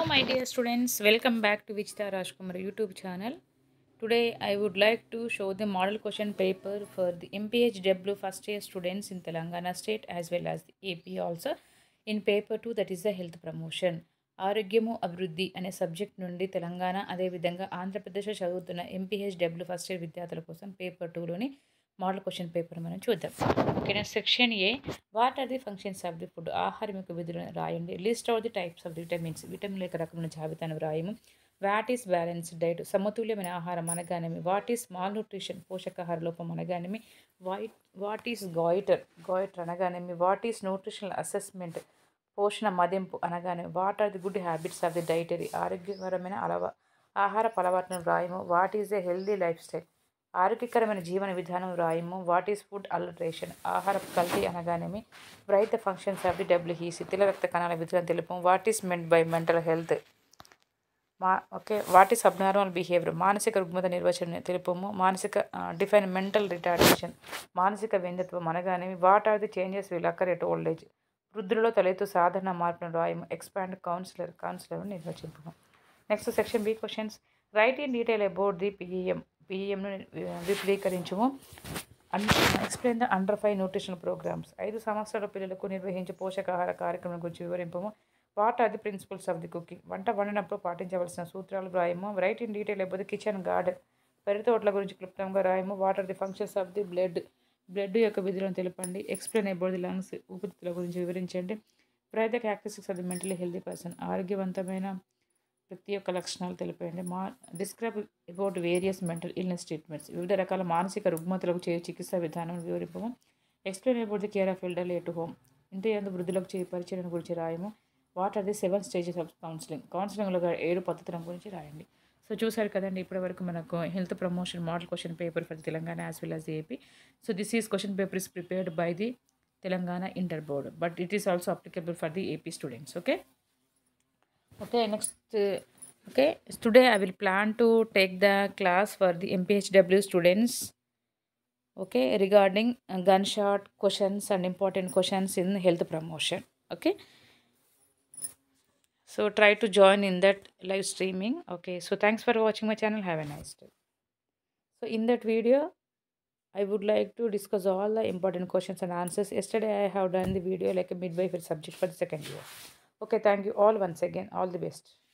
my dear students, welcome back to Vichita Rajkumar YouTube channel. Today I would like to show the model question paper for the MPHW first year students in Telangana state as well as the AP also in paper 2 that is the health promotion. ఆరోగ్యము అభివృద్ధి అనే subject నుండి తెలంగాణ అదేవిధంగా ఆంధ్రప్రదేశ్లో చదువుతున్న MPHW first year విద్యార్థుల కోసం paper టూలోని మోడల్ క్వశ్చన్ పేపర్ మనం చూద్దాం ఓకేనా section A what are the functions of the food ఆహారం యొక్క విధులను రాయండి list of the types of the vitamins vitamin యొక్క రకమైన జాబితాను రాయము వాట్ ఈస్ బ్యాలెన్స్ డైట్ సమతుల్యమైన ఆహారం అనగానేమి వాట్ ఈస్ మాల్ న్యూట్రిషన్ పోషకాహార లోపం అనగానేమి white what is goitre goitre అనగానేమి వాట్ ఈస్ న్యూట్రిషనల్ అసెస్మెంట్ పోషణ మదింపు అనగానే what are the good habits of the dietary ఆరోగ్యకరమైన అలవా ఆహార అలవాట్లను రాయము what is a healthy lifestyle ఆరోగ్యకరమైన జీవన విధానం రాయము వాట్ ఈస్ ఫుడ్ అల్టరేషన్ ఆహార కల్తీ అనగానేమి write the functions of the WBC తిల రక్త కణాల విధులను తెలుపు what is meant by mental health మా okay what is abnormal behaviour మానసిక రుగ్మత నిర్వచనం తెలుపము మానసిక డిఫైన్ మెంటల్ రిటార్డేషన్ మానసిక వ్యంగ్యత్వం అనగానేమి what are the changes will occur at old age వృద్ధులలో తలెత్తు సాధారణ మార్పులను రాయము ఎక్స్పాండ్ కౌన్సిలర్ కౌన్సిలర్ నిర్వచింపము next section B questions write in detail about the PEM పిఈఎంను విపులీకరించము explain the under five nutrition programmes ఐదు సంవత్సరాల పిల్లలకు నిర్వహించే పోషకాహార కార్యక్రమం గురించి వివరింపము what are the principles of the cooking వంట వండినప్పుడు పాటించవలసిన సూత్రాలు రాయము write in detail about the kitchen garden పెరి తోటల గురించి క్లుప్తంగా రాయము what are the functions of the blood blood యొక్క విధులను తెలపండి ఎక్స్ప్లెయిన్ అబౌట్ ది లంగ్స్ ఊపిరితిత్తుల గురించి వివరించండి pry the characteristics of the mentally healthy person ఆరోగ్యవంతమైన వ్యక్తి యొక్క లక్షణాలు తెలిపండి మా describe about various mental illness treatments వివిధ రకాల మానసిక రుగ్మతలకు చేయు చికిత్సా విధానం వివరింపము explain about the care of elderly at home ఇంటి అందు వృద్ధులకు చేయ పరిచయం గురించి రాయము what are the seven stages of counselling కౌన్సిలింగ్లో ఏడు పద్ధతుల గురించి రాయండి సో చూసారు కదండి ఇప్పటివరకు మనకు health promotion model question paper for Telangana as well as AP so this is question paper is prepared by the Telangana inter board but it is also applicable for the AP students okay okay next uh, okay today i will plan to take the class for the mphw students okay regarding uh, gunshot questions and important questions in health promotion okay so try to join in that live streaming okay so thanks for watching my channel have a nice day so in that video i would like to discuss all the important questions and answers yesterday i have done the video like a midwifery subject for the second year okay thank you all once again all the best